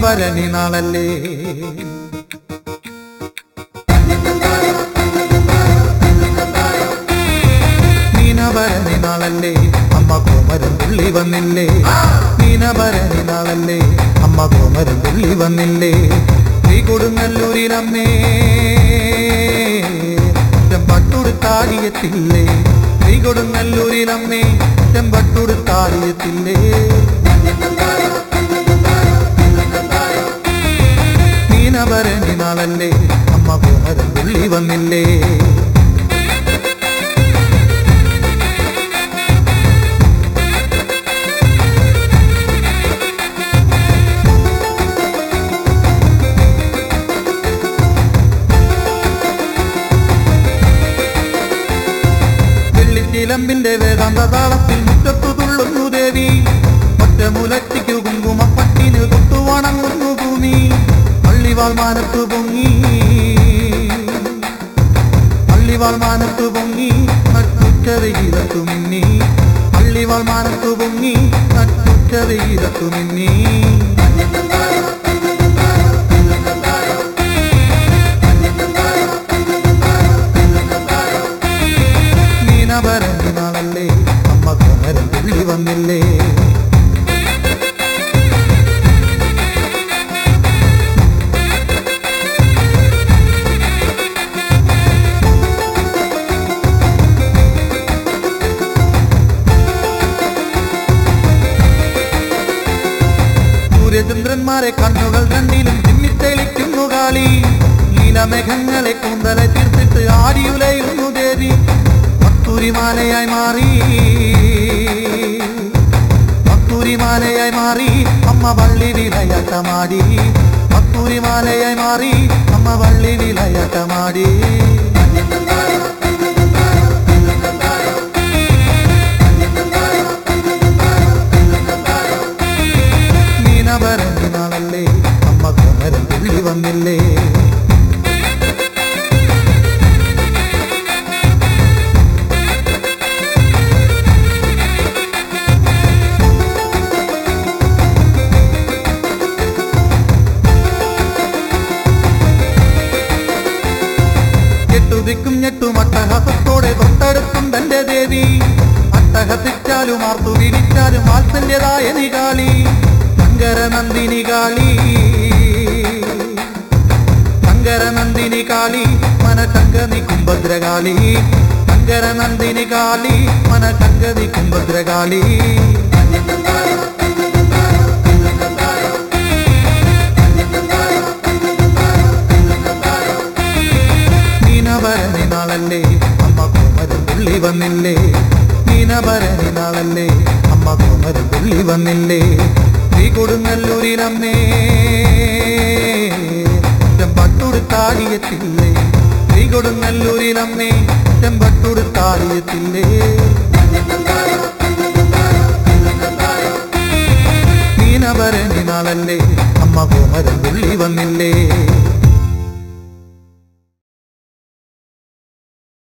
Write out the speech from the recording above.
മീനഭരണി നാളല്ലേ മീനഭരണി നാളല്ലേ അമ്മ കോമരം തുള്ളി വന്നില്ലേ മീനഭരണി നാളല്ലേ അമ്മ കോമരം തുള്ളി വന്നില്ലേ നീ കൊടുങ്ങല്ലൂരിലമ്മേ ചെമ്പട്ടുടുത്താടിയത്തില്ലേ നീ കൊടുങ്ങല്ലൂരിലമ്മേ ചെമ്പട്ടുടുത്താടിയത്തില്ലേ മീനഭരണി നാളല്ലേ അമ്മ കോമരം തുള്ളി വന്നില്ലേ വെള്ളിച്ചിലമ്പിന്റെ വേദാന്ത താളത്തിൽ മുറ്റത്തു തുള്ളുന്നു ദേവി ഒറ്റമുലറ്റിക്കു കുങ്കുമപ്പട്ടിന് തൊട്ടു വണങ്ങുന്നു ഭൂമി പള്ളിവാൾ മാനത്തു പൊങ്ങി പള്ളിവാൾ മാനത്തു പൊങ്ങി നട്ടുച്ചതയിലത്തു മിന്നി പള്ളിവാൾ മാനത്തു പൊങ്ങി നട്ടുച്ചതയിലത്തു മിന്നി മീനഭരണി നാളല്ലേ അമ്മ കോമരം തുള്ളി വന്നില്ലേ സൂര്യചന്ദ്രന്മാരെ കണ്ണുകൾ രണ്ടിലും ചിമ്മിത്തെളിക്കുന്നു കാളി നീലമേഘങ്ങളെ കൂന്തലെ തീർത്തിട്ട് ആടിയുലയുന്നു ദേവി മത്തൂരിമാലയായി മാറി മത്തൂരിമാലയായി മാറി അമ്മ വള്ളി വിലയട്ടമാടി മത്തൂരിമാലയായി മാറി അമ്മ വള്ളി വിലയട്ടമാടി മീനഭരണി നാളല്ലേ അമ്മ കോമരം തുള്ളി വന്നില്ലേ ഞെട്ടുതിക്കും ഞെട്ടും അട്ടഹസത്തോടെ തൊട്ടടുത്തും തന്റെ ദേവി അട്ടഹസിച്ചാലും ആർത്തു വിരിച്ചാലും വാത്സല്യതായ നികാളി ശങ്കരനന്ദിനി കാളി ശങ്കരനന്ദിനി കാളി മനശങ്കനി കുംഭദ്രകാളി ശങ്കരനന്ദിനി കാളി മനശങ്കനി കുംഭദ്രകാളി മീനഭരണി നാളല്ലേ അമ്മ കോമരം തുള്ളി വന്നില്ലേ മീനഭരണി നാളല്ലേ അമ്മ കോമരം തുള്ളി വന്നില്ലേ നീ കൊടുങ്ങല്ലൂരിലമ്മേ ചെമ്പട്ടുടുത്താടിയത്തില്ലേ നീ കൊടുങ്ങല്ലൂരിലമ്മേ ചെമ്പട്ടുടുത്താടിയത്തില്ലേ മീനഭരണി നാളല്ലേ അമ്മ കോമരം തുള്ളി വന്നില്ലേ